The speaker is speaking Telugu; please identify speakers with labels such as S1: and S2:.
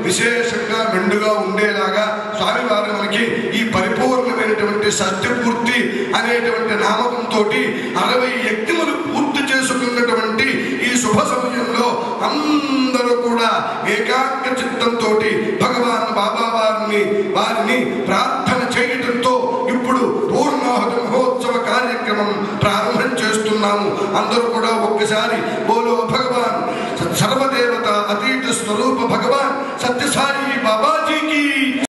S1: విశేషంగా మెండుగా ఉండేలాగా స్వామివారు మనకి ఈ పరిపూర్ణమైనటువంటి సత్యపూర్తి అనేటువంటి నామకంతో అరవై యజ్ఞములు పూర్తి చేసుకున్నటువంటి ఈ శుభ సమయంలో అందరూ కూడా ఏకాగ్ర చిత్తంతో భగవాన్ బాబా వారిని వారిని ప్రార్థన చేయటంతో ఇప్పుడు పూర్ణాహుతి మహోత్సవ కార్యక్రమం ప్రారంభం చేస్తున్నాము అందరూ కూడా ఒక్కసారి బోలో భగవాన్ సర్వదేవత అతీత స్వరూప భగవాన్ సత్యసాయి బాబాజీకి